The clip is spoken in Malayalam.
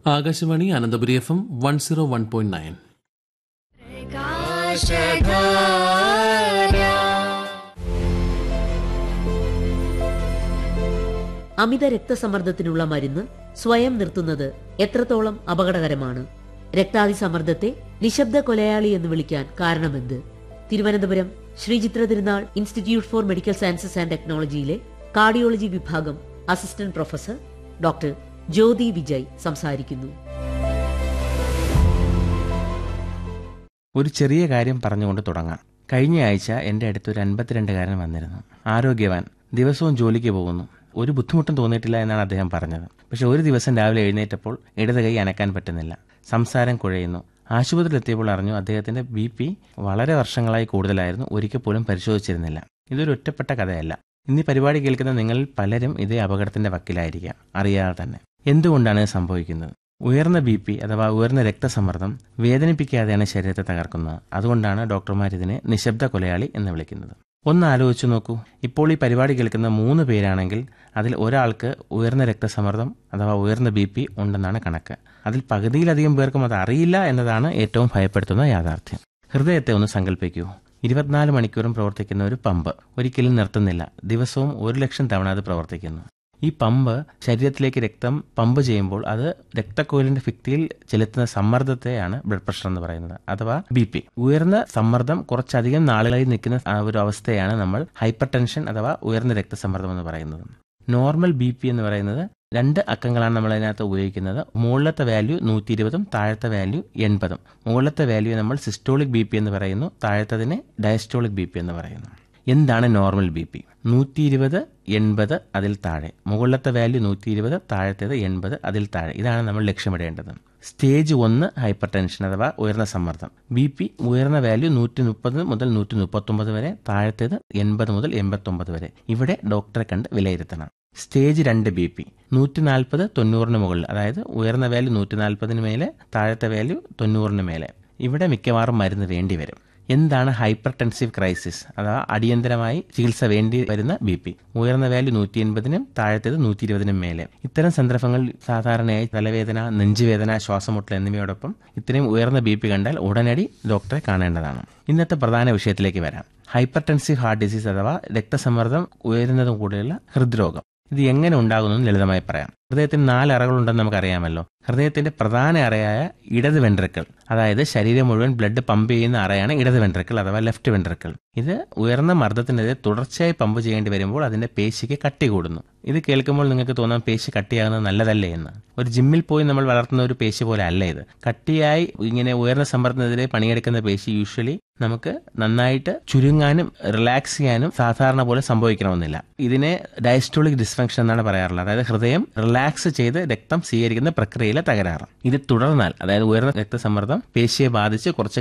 Akashvani Ananthapuri F M one zero one point nine അമിത രക്തസമ്മർദ്ദത്തിനുള്ള മരുന്ന് സ്വയം നിർത്തുന്നത് എത്രത്തോളം അപകടകരമാണ് രക്താതിസമ്മർദ്ദത്തെ നിശബ്ദ കൊലയാളി എന്ന് വിളിക്കാൻ കാരണമെന്ത് തിരുവനന്തപുരം ശ്രീചിത്ര തിരുനാൾ institute four medical sciences and ടെക്നോളജിയിലെ cardiology വിഭാഗം അസിസ്റ്റന്റ് പ്രൊഫസർ ഡോക്ടർ ജ്യോതി വിജയ് സംസാരിക്കുന്നു ഒരു ചെറിയ കാര്യം പറഞ്ഞുകൊണ്ട് തുടങ്ങാം കഴിഞ്ഞ ആഴ്ച എൻ്റെ അടുത്ത് ഒരു അൻപത്തിരണ്ടുകാരൻ വന്നിരുന്നു ആരോഗ്യവാൻ ദിവസവും ജോലിക്ക് പോകുന്നു ഒരു ബുദ്ധിമുട്ടും തോന്നിയിട്ടില്ല എന്നാണ് അദ്ദേഹം പറഞ്ഞത് പക്ഷെ ഒരു ദിവസം രാവിലെ എഴുന്നേറ്റപ്പോൾ ഇടത് കൈ അനക്കാൻ പറ്റുന്നില്ല സംസാരം കുഴയുന്നു ആശുപത്രിയിൽ എത്തിയപ്പോൾ അറിഞ്ഞു അദ്ദേഹത്തിന്റെ ബി പി വളരെ വർഷങ്ങളായി കൂടുതലായിരുന്നു ഒരിക്കൽ പോലും പരിശോധിച്ചിരുന്നില്ല ഇതൊരു ഒറ്റപ്പെട്ട കഥയല്ല ഇന്ന് ഈ പരിപാടി കേൾക്കുന്ന നിങ്ങളിൽ പലരും ഇതേ അപകടത്തിന്റെ വക്കിലായിരിക്കാം അറിയാതെ തന്നെ എന്തുകൊണ്ടാണ് ഇത് സംഭവിക്കുന്നത് ഉയർന്ന ബി പി അഥവാ ഉയർന്ന രക്തസമ്മർദ്ദം വേദനിപ്പിക്കാതെയാണ് ശരീരത്തെ തകർക്കുന്നത് അതുകൊണ്ടാണ് ഡോക്ടർമാർ ഇതിനെ നിശബ്ദ കൊലയാളി എന്ന് വിളിക്കുന്നത് ഒന്ന് ആലോചിച്ചു നോക്കൂ ഇപ്പോൾ ഈ പരിപാടി കേൾക്കുന്ന മൂന്ന് പേരാണെങ്കിൽ അതിൽ ഒരാൾക്ക് ഉയർന്ന രക്തസമ്മർദ്ദം അഥവാ ഉയർന്ന ബി പി ഉണ്ടെന്നാണ് കണക്ക് അതിൽ പകുതിയിലധികം പേർക്കും അത് അറിയില്ല എന്നതാണ് ഏറ്റവും ഭയപ്പെടുത്തുന്ന യാഥാർത്ഥ്യം ഹൃദയത്തെ ഒന്ന് സങ്കല്പിക്കൂ ഇരുപത്തിനാല് മണിക്കൂറും പ്രവർത്തിക്കുന്ന ഒരു പമ്പ് ഒരിക്കലും നിർത്തുന്നില്ല ദിവസവും ഒരു ലക്ഷം തവണ അത് പ്രവർത്തിക്കുന്നു ഈ പമ്പ് ശരീരത്തിലേക്ക് രക്തം പമ്പ് ചെയ്യുമ്പോൾ അത് രക്തക്കോലിന്റെ ഭിത്തിയിൽ ചെലുത്തുന്ന സമ്മർദ്ദത്തെയാണ് ബ്ലഡ് പ്രഷർ എന്ന് പറയുന്നത് അഥവാ ബി പി ഉയർന്ന സമ്മർദ്ദം കുറച്ചധികം നാളുകളിൽ നിൽക്കുന്ന ആ ഒരു അവസ്ഥയാണ് നമ്മൾ ഹൈപ്പർ ടെൻഷൻ അഥവാ ഉയർന്ന രക്തസമ്മർദ്ദം എന്ന് പറയുന്നത് നോർമൽ ബി പി എന്ന് പറയുന്നത് രണ്ട് അക്കങ്ങളാണ് നമ്മൾ അതിനകത്ത് ഉപയോഗിക്കുന്നത് മുകളിലത്തെ വാല്യൂ നൂറ്റി ഇരുപതും താഴത്തെ വാല്യൂ എൺപതും മുകളിലത്തെ വാല്യൂ നമ്മൾ സിസ്റ്റോളിക് ബി പി എന്ന് പറയുന്നു താഴത്തതിനെ ഡയസ്റ്റോളിക് ബി പി എന്ന് പറയുന്നു എന്താണ് നോർമൽ ബി പി നൂറ്റി ഇരുപത് എൺപത് അതിൽ താഴെ മുകളിലത്തെ വാല്യൂ നൂറ്റി ഇരുപത് താഴത്തേത് എൺപത് അതിൽ താഴെ ഇതാണ് നമ്മൾ ലക്ഷ്യമിടേണ്ടത് സ്റ്റേജ് ഒന്ന് ഹൈപ്പർ ടെൻഷൻ അഥവാ ഉയർന്ന സമ്മർദ്ദം ബി പി ഉയർന്ന വാല്യൂ നൂറ്റി മുപ്പത് മുതൽ നൂറ്റി മുപ്പത്തൊമ്പത് വരെ താഴത്തേത് എൺപത് മുതൽ എൺപത്തൊമ്പത് വരെ ഇവിടെ ഡോക്ടറെ കണ്ട് വിലയിരുത്തണം സ്റ്റേജ് രണ്ട് ബി പി നൂറ്റി നാൽപ്പത് തൊണ്ണൂറിന് മുകളിൽ അതായത് ഉയർന്ന വാല്യൂ നൂറ്റി നാൽപ്പതിന് മേലെ താഴത്തെ വാല്യൂ തൊണ്ണൂറിന് മേലെ ഇവിടെ മിക്കവാറും മരുന്ന് വേണ്ടി വരും എന്താണ് ഹൈപ്പർ ടെൻസീവ് ക്രൈസിസ് അഥവാ അടിയന്തരമായി ചികിത്സ വേണ്ടി വരുന്ന ബി പി ഉയർന്ന വാല്യൂ നൂറ്റി എൺപതിനും താഴത്തേത് നൂറ്റി ഇരുപതിനും മേലെ ഇത്തരം സന്ദർഭങ്ങളിൽ സാധാരണയായി തലവേദന നെഞ്ചുവേദന ശ്വാസമുട്ടൽ എന്നിവയോടൊപ്പം ഇത്രയും ഉയർന്ന ബി പി കണ്ടാൽ ഉടനടി ഡോക്ടറെ കാണേണ്ടതാണ് ഇന്നത്തെ പ്രധാന വിഷയത്തിലേക്ക് വരാം ഹൈപ്പർ ടെൻസീവ് ഹാർട്ട് ഡിസീസ് അഥവാ രക്തസമ്മർദ്ദം ഉയരുന്നതും കൂടെയുള്ള ഹൃദ്രോഗം ഇത് എങ്ങനെ ഉണ്ടാകുന്നു ലളിതമായി പറയാം ഹൃദയത്തിന് നാല് അറകളുണ്ടെന്ന് നമുക്കറിയാമല്ലോ ഹൃദയത്തിന്റെ പ്രധാന അറയായ ഇടത് വെൻട്രിക്കിൾ അതായത് ശരീരം മുഴുവൻ ബ്ലഡ് പമ്പ് ചെയ്യുന്ന അറയാണ് ഇടത് വെൻട്രിക്കിൾ അഥവാ ലെഫ്റ്റ് വെൻട്രിക്കിൾ ഇത് ഉയർന്ന മർദ്ദത്തിനെതിരെ തുടർച്ചയായി പമ്പ് ചെയ്യേണ്ടി വരുമ്പോൾ അതിന്റെ പേശിക്ക് കട്ടി കൂടുന്നു ഇത് കേൾക്കുമ്പോൾ നിങ്ങൾക്ക് തോന്നാം പേശി കട്ടിയാകുന്നത് നല്ലതല്ലേ എന്ന് ഒരു ജിമ്മിൽ പോയി നമ്മൾ വളർത്തുന്ന ഒരു പേശി പോലെ അല്ല ഇത് കട്ടിയായി ഇങ്ങനെ ഉയർന്ന സമ്മർദ്ദത്തിനെതിരെ പണിയെടുക്കുന്ന പേശി യൂഷ്വലി നമുക്ക് നന്നായിട്ട് ചുരുങ്ങാനും റിലാക്സ് ചെയ്യാനും സാധാരണ പോലെ സംഭവിക്കണമെന്നില്ല ഇതിനെ ഡയസ്റ്റോളിക് ഡിസ്ഫങ്ഷൻ എന്നാണ് പറയാറുള്ളത് അതായത് ഹൃദയം റിലാക്സ് ചെയ്ത് രക്തം സ്വീകരിക്കുന്ന പ്രക്രിയയിലെ തകരാറ് ഇത് തുടർന്നാൽ അതായത് ഉയർന്ന രക്തസമ്മർദ്ദം പേശിയെ ബാധിച്ച് കുറച്ച്